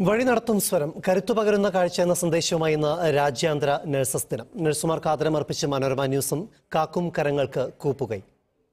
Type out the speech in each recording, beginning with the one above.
വഴി നടത്തും സ്വരം കരുത്തു പകരുന്ന കാഴ്ച എന്ന സന്ദേശവുമായി ഇന്ന് രാജ്യാന്തര നഴ്സസ് ദിനം നഴ്സുമാർക്ക് ആദരമർപ്പിച്ച് മനോരമ ന്യൂസും കാക്കും കരങ്ങൾക്ക് കൂപ്പുകൈ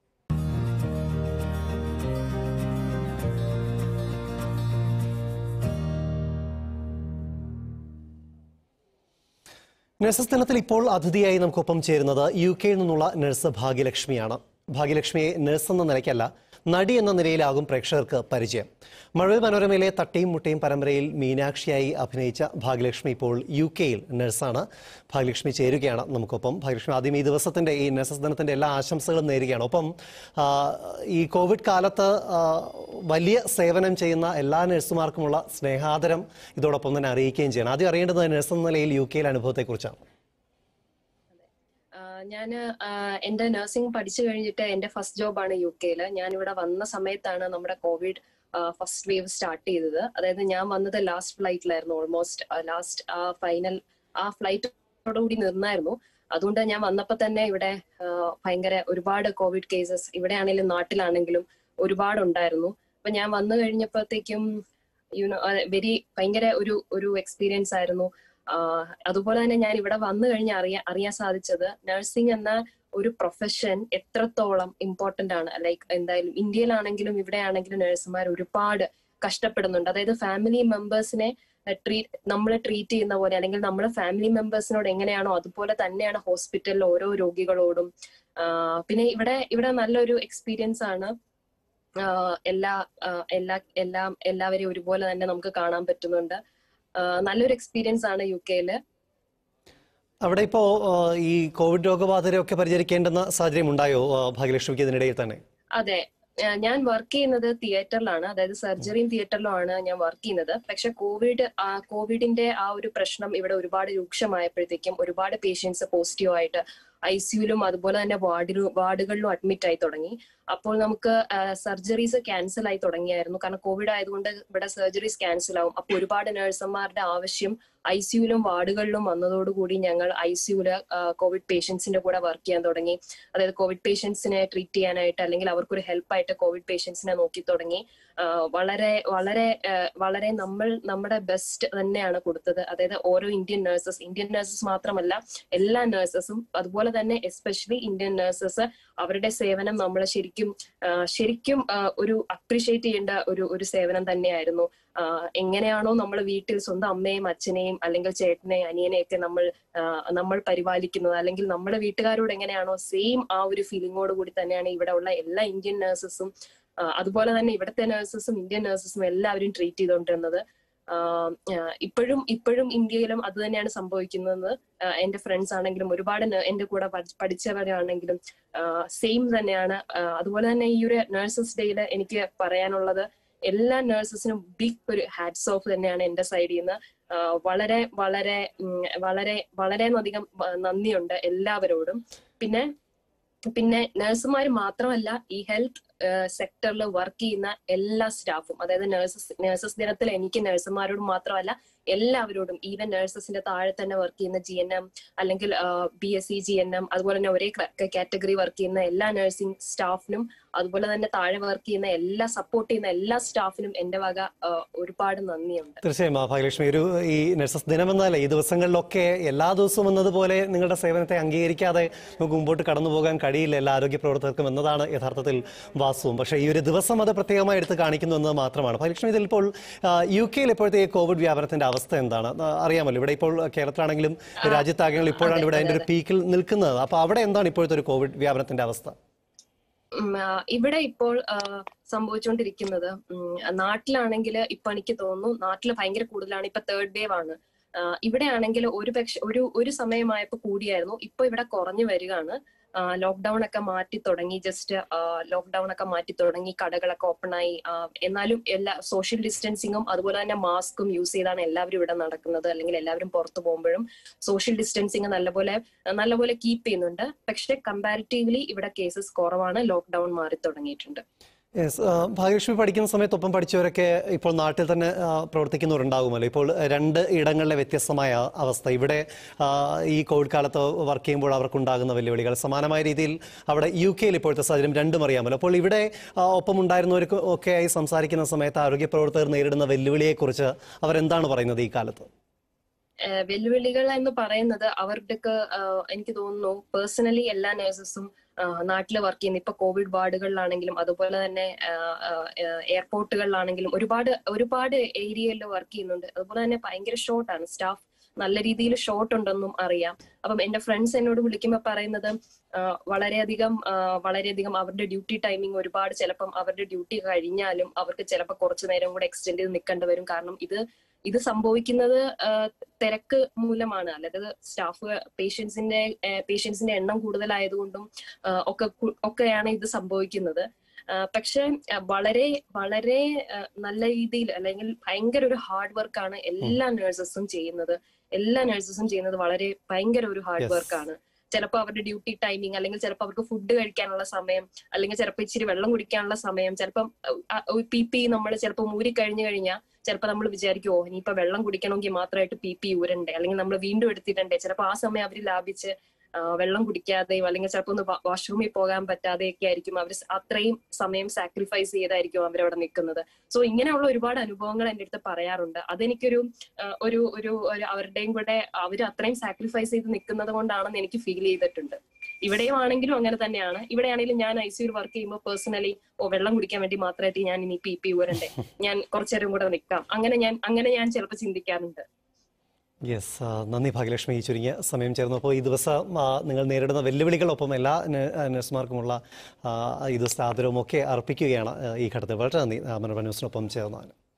നഴ്സസ് ദിനത്തിൽ ഇപ്പോൾ അതിഥിയായി നമുക്കൊപ്പം ചേരുന്നത് യു കെയിൽ നിന്നുള്ള നഴ്സ് ഭാഗ്യലക്ഷ്മിയാണ് ഭാഗ്യലക്ഷ്മിയെ നഴ്സ് എന്ന നിലയ്ക്കല്ല നടി എന്ന നിലയിലാകും പ്രേക്ഷകർക്ക് പരിചയം മഴവിൽ മനോരമയിലെ തട്ടിയും മുട്ടയും പരമ്പരയിൽ മീനാക്ഷിയായി അഭിനയിച്ച ഭാഗ്യലക്ഷ്മി ഇപ്പോൾ യു കെയിൽ നഴ്സാണ് ഭാഗ്യലക്ഷ്മി ചേരുകയാണ് നമുക്കൊപ്പം ഭാഗ്യലക്ഷ്മി ആദ്യം ഈ ദിവസത്തിന്റെ ഈ നഴ്സസ് ദിനത്തിന്റെ എല്ലാ ആശംസകളും നേരുകയാണ് ഒപ്പം ആ, ഈ കോവിഡ് കാലത്ത് ആ, വലിയ സേവനം ചെയ്യുന്ന എല്ലാ നഴ്സുമാർക്കുമുള്ള സ്നേഹാദരം ഇതോടൊപ്പം തന്നെ അറിയിക്കുകയും ചെയ്യണം ആദ്യം അറിയേണ്ടത് നഴ്സ് എന്ന നിലയിൽ യു കെയിലെ അനുഭവത്തെക്കുറിച്ചാണ് ഞാൻ എന്റെ നഴ്സിംഗ് പഠിച്ചു കഴിഞ്ഞിട്ട് എന്റെ ഫസ്റ്റ് ജോബാണ് യു കെയിൽ ഞാൻ ഇവിടെ വന്ന സമയത്താണ് നമ്മുടെ കോവിഡ് ഫസ്റ്റ് വേവ് സ്റ്റാർട്ട് ചെയ്തത് അതായത് ഞാൻ വന്നത് ലാസ്റ്റ് ഫ്ലൈറ്റിലായിരുന്നു ഓൾമോസ്റ്റ് ലാസ്റ്റ് ആ ഫൈനൽ ആ ഫ്ലൈറ്റോടുകൂടി നിന്നായിരുന്നു അതുകൊണ്ട് ഞാൻ വന്നപ്പോ തന്നെ ഇവിടെ ആ, ഭയങ്കര ഒരുപാട് കോവിഡ് കേസസ് ഇവിടെ ആണെങ്കിലും നാട്ടിലാണെങ്കിലും ഒരുപാട് ഉണ്ടായിരുന്നു അപ്പൊ ഞാൻ വന്നു കഴിഞ്ഞപ്പോഴത്തേക്കും യുനോ വെരി ഭയങ്കര ഒരു ഒരു എക്സ്പീരിയൻസ് ആയിരുന്നു ആഹ് അതുപോലെ തന്നെ ഞാൻ ഇവിടെ വന്നു കഴിഞ്ഞ് അറിയാൻ അറിയാൻ സാധിച്ചത് നഴ്സിംഗ് എന്ന ഒരു പ്രൊഫഷൻ എത്രത്തോളം ഇമ്പോർട്ടന്റ് ആണ് ലൈക്ക് എന്തായാലും ഇന്ത്യയിലാണെങ്കിലും ഇവിടെ ആണെങ്കിലും നഴ്സുമാർ ഒരുപാട് കഷ്ടപ്പെടുന്നുണ്ട് അതായത് ഫാമിലി മെമ്പേഴ്സിനെ ട്രീറ്റ് നമ്മൾ ട്രീറ്റ് ചെയ്യുന്ന പോലെ അല്ലെങ്കിൽ നമ്മൾ ഫാമിലി മെമ്പേഴ്സിനോട് എങ്ങനെയാണോ അതുപോലെ തന്നെയാണ് ഹോസ്പിറ്റലിൽ ഓരോ രോഗികളോടും ആഹ് പിന്നെ ഇവിടെ ഇവിടെ നല്ലൊരു എക്സ്പീരിയൻസ് ആണ് ആഹ് എല്ലാ ആഹ് എല്ലാ എല്ലാം എല്ലാവരെയും ഒരുപോലെ തന്നെ നമുക്ക് കാണാൻ പറ്റുന്നുണ്ട് ആഹ് നല്ലൊരു എക്സ്പീരിയൻസ് ആണ് യു കെയില് അവിടെ ഇപ്പോ ആ, ഈ കോവിഡ് രോഗബാധിതരെയൊക്കെ പരിചരിക്കേണ്ടുന്ന സാഹചര്യം ഉണ്ടായോ ആ, ഭാഗ്യലക്ഷ്മിക്ക് ഇതിനിടയിൽ തന്നെ അതെ ആ, ഞാൻ വർക്ക് ചെയ്യുന്നത് തിയേറ്ററിലാണ് അതായത് സർജറിയും തിയേറ്ററിലുമാണ് ഞാൻ വർക്ക് ചെയ്യുന്നത് പക്ഷെ കോവിഡ് ആ കോവിഡിന്റെ ആ ഒരു പ്രശ്നം ഇവിടെ ഒരുപാട് രൂക്ഷമായപ്പോഴത്തേക്കും ഒരുപാട് പേഷ്യൻസ് പോസിറ്റീവ് ആയിട്ട് ഐ സിയുലും അതുപോലെ തന്നെ വാർഡിലും വാർഡുകളിലും അഡ്മിറ്റ് ആയി തുടങ്ങി അപ്പോൾ നമുക്ക് സർജറീസ് ക്യാൻസൽ ആയി തുടങ്ങിയായിരുന്നു കാരണം കോവിഡ് ആയതുകൊണ്ട് ഇവിടെ സർജറീസ് ക്യാൻസൽ ആവും അപ്പോൾ ഒരുപാട് നഴ്സുമാരുടെ ആവശ്യം ഐ സിയുലും വാർഡുകളിലും വന്നതോടുകൂടി ഞങ്ങൾ ഐ സിയുല് കോവിഡ് പേഷ്യൻസിന്റെ കൂടെ വർക്ക് ചെയ്യാൻ തുടങ്ങി അതായത് കോവിഡ് പേഷ്യൻസിനെ ട്രീറ്റ് ചെയ്യാനായിട്ട് അല്ലെങ്കിൽ അവർക്കൊരു ഹെൽപ്പായിട്ട് കോവിഡ് പേഷ്യൻസിനെ നോക്കി തുടങ്ങി ആ, വളരെ വളരെ ആ, വളരെ നമ്മൾ നമ്മുടെ ബെസ്റ്റ് തന്നെയാണ് കൊടുത്തത് അതായത് ഓരോ ഇന്ത്യൻ നഴ്സസ് ഇന്ത്യൻ നഴ്സസ് മാത്രമല്ല എല്ലാ നഴ്സസും അതുപോലെ തന്നെ എസ്പെഷ്യലി ഇന്ത്യൻ നഴ്സസ് അവരുടെ സേവനം നമ്മൾ ശരിക്കും ആ, ശരിക്കും ആ, ഒരു അപ്രീഷിയേറ്റ് ചെയ്യേണ്ട ഒരു ഒരു സേവനം തന്നെയായിരുന്നു ആ, എങ്ങനെയാണോ നമ്മൾ വീട്ടിൽ സ്വന്തം അമ്മയും അച്ഛനെയും അല്ലെങ്കിൽ ചേട്ടനെയും അനിയനെയൊക്കെ നമ്മൾ ആ, നമ്മൾ പരിപാലിക്കുന്നത് അല്ലെങ്കിൽ നമ്മുടെ വീട്ടുകാരോട് എങ്ങനെയാണോ സെയിം ആ ഒരു ഫീലിങ്ങോട് കൂടി തന്നെയാണ് ഇവിടെ ഉള്ള എല്ലാ ഇന്ത്യൻ നഴ്സസും അതുപോലെ തന്നെ ഇവിടുത്തെ നഴ്സസും ഇന്ത്യൻ നഴ്സസും എല്ലാവരും ട്രീറ്റ് ചെയ്തുകൊണ്ടിരുന്നത് ആഹ് ആഹ് ഇപ്പോഴും ഇപ്പോഴും ഇന്ത്യയിലും അത് തന്നെയാണ് സംഭവിക്കുന്നത് ആഹ് എന്റെ ഫ്രണ്ട്സ് ആണെങ്കിലും ഒരുപാട് ന- എന്റെ കൂടെ പഠി- പഠിച്ചവരാണെങ്കിലും സെയിം തന്നെയാണ് ആഹ് അതുപോലെ തന്നെ ഈ ഒരു നഴ്സസ് ഡേയിൽ എനിക്ക് പറയാനുള്ളത് എല്ലാ നഴ്സസിനും ബിഗ് ഒരു ഹാറ്റ്സ് ഓഫ് തന്നെയാണ് എന്റെ സൈഡിൽ നിന്ന് ആഹ് വളരെ വളരെ ഉം, വളരെ വളരെയധികം ആഹ് നന്ദിയുണ്ട് എല്ലാവരോടും പിന്നെ പിന്നെ നഴ്സുമാർ മാത്രമല്ല ഈ ഹെൽത്ത് സെക്ടറിൽ വർക്ക് ചെയ്യുന്ന എല്ലാ സ്റ്റാഫും അതായത് നഴ്സസ് നഴ്സസ് ദിനത്തിൽ എനിക്ക് നഴ്സുമാരോട് മാത്രമല്ല എല്ലാവരോടും ഈവൻ നഴ്സസിന്റെ താഴെ തന്നെ വർക്ക് ചെയ്യുന്ന ജി എൻ എം അല്ലെങ്കിൽ B S C G N M അതുപോലെ തന്നെ ഒരേ കാറ്റഗറി വർക്ക് ചെയ്യുന്ന എല്ലാ നഴ്സിംഗ് സ്റ്റാഫിനും അതുപോലെ തന്നെ താഴെ വർക്ക് ചെയ്യുന്ന എല്ലാ സപ്പോർട്ട് ചെയ്യുന്ന എല്ലാ സ്റ്റാഫിനും എന്റെ വക ആ, ഒരുപാട് നന്ദിയുണ്ട് തീർച്ചയായും ആ, ഭാഗ്യലക്ഷ്മി ഒരു ഈ നഴ്സസ് ദിനമെന്നല്ല ഈ ദിവസങ്ങളിലൊക്കെ എല്ലാ ദിവസവും എന്നതുപോലെ നിങ്ങളുടെ സേവനത്തെ അംഗീകരിക്കാതെ നമുക്ക് മുമ്പോട്ട് കടന്നു പോകാൻ കഴിയില്ല എല്ലാ ആരോഗ്യ പ്രവർത്തകർക്കും എന്നതാണ് യഥാർത്ഥത്തിൽ വാസ്തവം പക്ഷേ ഈ ഒരു ദിവസം അത് പ്രത്യേകമായി എടുത്ത് കാണിക്കുന്നു എന്നത് മാത്രമാണ് ഭാഗ്യലക്ഷ്മി ഇതിൽ ഇപ്പോൾ ആ, യു കെയിൽ ഇപ്പോഴത്തെ ഈ കോവിഡ് വ്യാപനത്തിന്റെ അവസ്ഥ എന്താണ് ആ, അറിയാമല്ലോ ഇവിടെ ഇപ്പോൾ കേരളത്തിലാണെങ്കിലും രാജ്യത്താകെങ്കിലും ഇപ്പോഴാണ് ഇവിടെ അതിന്റെ ഒരു പീക്കിൽ നിൽക്കുന്നത് അപ്പൊ അവിടെ എന്താണ് ഇപ്പോഴത്തെ ഒരു കോവിഡ് വ്യാപനത്തിന്റെ അവസ്ഥ ഉം, ആ, ഇവിടെ ഇപ്പോൾ ആ, സംഭവിച്ചുകൊണ്ടിരിക്കുന്നത് നാട്ടിലാണെങ്കിൽ ഇപ്പൊ എനിക്ക് തോന്നുന്നു നാട്ടിൽ ഭയങ്കര കൂടുതലാണ് ഇപ്പൊ തേർഡ് വേവ് ആണ് ആ, ഇവിടെ ആണെങ്കിൽ ഒരു പക്ഷെ ഒരു ഒരു സമയമായപ്പോ കൂടിയായിരുന്നു ഇപ്പൊ ഇവിടെ കുറഞ്ഞു വരികയാണ് ലോക്ക്ഡൌൺ ഒക്കെ മാറ്റി തുടങ്ങി ജസ്റ്റ് ലോക്ക്ഡൌൺ ഒക്കെ മാറ്റി തുടങ്ങി കടകളൊക്കെ ഓപ്പൺ ആയി ആ, എന്നാലും എല്ലാ സോഷ്യൽ ഡിസ്റ്റൻസിങ്ങും അതുപോലെ തന്നെ മാസ്കും യൂസ് ചെയ്താണ് എല്ലാവരും ഇവിടെ നടക്കുന്നത് അല്ലെങ്കിൽ എല്ലാവരും പുറത്തു പോകുമ്പോഴും സോഷ്യൽ ഡിസ്റ്റൻസിങ് നല്ലപോലെ നല്ലപോലെ കീപ്പ് ചെയ്യുന്നുണ്ട് പക്ഷെ കമ്പാരിറ്റീവ്ലി ഇവിടെ കേസസ് കുറവാണ് ലോക്ക്ഡൌൺ മാറി തുടങ്ങിയിട്ടുണ്ട് യെസ് ആ, ഭാഗ്യലക്ഷ്മി പഠിക്കുന്ന സമയത്ത് ഒപ്പം പഠിച്ചവരൊക്കെ ഇപ്പോൾ നാട്ടിൽ തന്നെ ആ, പ്രവർത്തിക്കുന്നവരുണ്ടാകുമല്ലോ ഇപ്പോൾ രണ്ട് ഇടങ്ങളിലെ വ്യത്യസ്തമായ അവസ്ഥ ഇവിടെ ആ, ഈ കോവിഡ് കാലത്ത് വർക്ക് ചെയ്യുമ്പോൾ അവർക്കുണ്ടാകുന്ന വെല്ലുവിളികൾ സമാനമായ രീതിയിൽ അവിടെ യു കെയിൽ ഇപ്പോഴത്തെ സാഹചര്യം രണ്ടും അറിയാമല്ലോ അപ്പോൾ ഇവിടെ ആ, ഒപ്പം ഉണ്ടായിരുന്നവർക്ക് ഒക്കെ ആയി സംസാരിക്കുന്ന സമയത്ത് ആരോഗ്യ പ്രവർത്തകർ നേരിടുന്ന വെല്ലുവിളിയെക്കുറിച്ച് അവരെന്താണ് പറയുന്നത് ഈ കാലത്ത് ഏഹ് വെല്ലുവിളികൾ എന്ന് പറയുന്നത് അവരുടെയൊക്കെ ആഹ് എനിക്ക് തോന്നുന്നു പേഴ്സണലി എല്ലാ നഴ്സസും നാട്ടിൽ വർക്ക് ചെയ്യുന്ന ഇപ്പൊ കോവിഡ് വാർഡുകളിലാണെങ്കിലും അതുപോലെ തന്നെ എയർപോർട്ടുകളിലാണെങ്കിലും ഒരുപാട് ഒരുപാട് ഏരിയയിൽ വർക്ക് ചെയ്യുന്നുണ്ട് അതുപോലെ തന്നെ ഭയങ്കര ഷോർട്ടാണ് സ്റ്റാഫ് നല്ല രീതിയിൽ ഷോർട്ട് ഉണ്ടെന്നും അറിയാം അപ്പം എന്റെ ഫ്രണ്ട്സ് എന്നോട് വിളിക്കുമ്പോൾ പറയുന്നത് ആഹ് വളരെയധികം ആഹ് വളരെയധികം അവരുടെ ഡ്യൂട്ടി ടൈമിംഗ് ഒരുപാട് ചിലപ്പം അവരുടെ ഡ്യൂട്ടി കഴിഞ്ഞാലും അവർക്ക് ചിലപ്പോൾ കുറച്ചു നേരം കൂടെ എക്സ്റ്റെൻഡ് ചെയ്ത് നിൽക്കേണ്ടി വരും കാരണം ഇത് ഇത് സംഭവിക്കുന്നത് ആഹ് തിരക്ക് മൂലമാണ് അതായത് സ്റ്റാഫ് പേഷ്യൻസിന്റെ പേഷ്യൻസിന്റെ എണ്ണം കൂടുതലായതുകൊണ്ടും ആഹ് ഒക്കെ കു- ഒക്കെയാണ് ഇത് സംഭവിക്കുന്നത് ആഹ് പക്ഷെ ആഹ് വളരെ വളരെ ആഹ് നല്ല രീതിയിൽ അല്ലെങ്കിൽ ഭയങ്കര ഒരു ഹാർഡ് വർക്കാണ് എല്ലാ നഴ്സസും ചെയ്യുന്നത് എല്ലാ നഴ്സസും ചെയ്യുന്നത് വളരെ ഭയങ്കര ഒരു ഹാർഡ് Yes. വർക്കാണ് ചിലപ്പോൾ അവരുടെ ഡ്യൂട്ടി ടൈമിംഗ് അല്ലെങ്കിൽ ചിലപ്പോൾ അവർക്ക് ഫുഡ് കഴിക്കാനുള്ള സമയം അല്ലെങ്കിൽ ചിലപ്പോൾ ഇച്ചിരി വെള്ളം കുടിക്കാനുള്ള സമയം ചിലപ്പം പി പി നമ്മൾ ചിലപ്പോൾ മൂരി കഴിഞ്ഞു കഴിഞ്ഞാൽ ചിലപ്പോൾ നമ്മൾ വിചാരിക്കും ഓ ഇനിയിപ്പോ വെള്ളം കുടിക്കണമെങ്കിൽ മാത്രമായിട്ട് പി പി ഊരണ്ടേ അല്ലെങ്കിൽ നമ്മൾ വീണ്ടും എടുത്തിട്ടുണ്ടേ ചിലപ്പോൾ ആ സമയം അവർ ലാഭിച്ച് ആ, വെള്ളം കുടിക്കാതെയും അല്ലെങ്കിൽ ചിലപ്പോൾ ഒന്ന് വാഷ്റൂമിൽ പോകാൻ പറ്റാതെയൊക്കെ ആയിരിക്കും അവർ അത്രയും സമയം സാക്രിഫൈസ് ചെയ്തായിരിക്കും അവരവിടെ നിൽക്കുന്നത് സോ ഇങ്ങനെയുള്ള ഒരുപാട് അനുഭവങ്ങൾ എൻ്റെ അടുത്ത് പറയാറുണ്ട് അതെനിക്കൊരു ആ, ഒരു ഒരു ഒരു അവരുടെയും കൂടെ അവർ അത്രയും സാക്രിഫൈസ് ചെയ്ത് നിൽക്കുന്നത് കൊണ്ടാണെന്ന് എനിക്ക് ഫീൽ ചെയ്തിട്ടുണ്ട് ഇവിടെയും ആണെങ്കിലും അങ്ങനെ തന്നെയാണ് ഇവിടെയാണെങ്കിലും ഞാൻ ഐ സിയിൽ വർക്ക് ചെയ്യുമ്പോൾ പേഴ്സണലി ഓ വെള്ളം കുടിക്കാൻ വേണ്ടി മാത്രമായിട്ട് ഞാൻ ഇനി പി പി ഊരണ്ടേ ഞാൻ കുറച്ചേരം കൂടെ നിൽക്കാം അങ്ങനെ ഞാൻ അങ്ങനെ ഞാൻ ചിലപ്പോൾ ചിന്തിക്കാറുണ്ട് യെസ് നന്ദി ഭാഗ്യലക്ഷ്മി ഈ ചുരുങ്ങിയ സമയം ചേർന്നു അപ്പോൾ ഈ ദിവസം ആ, നിങ്ങൾ നേരിടുന്ന വെല്ലുവിളികളൊപ്പം എല്ലാ ന- നഴ്സുമാർക്കുമുള്ള ആ, ഈ ദിവസത്തെ ആദരവും ഒക്കെ അർപ്പിക്കുകയാണ് ആ, ഈ ഘട്ടത്തിൽ വളരെ നന്ദി ആ, മനോരമ ന്യൂസിനൊപ്പം ചേർന്നതിന്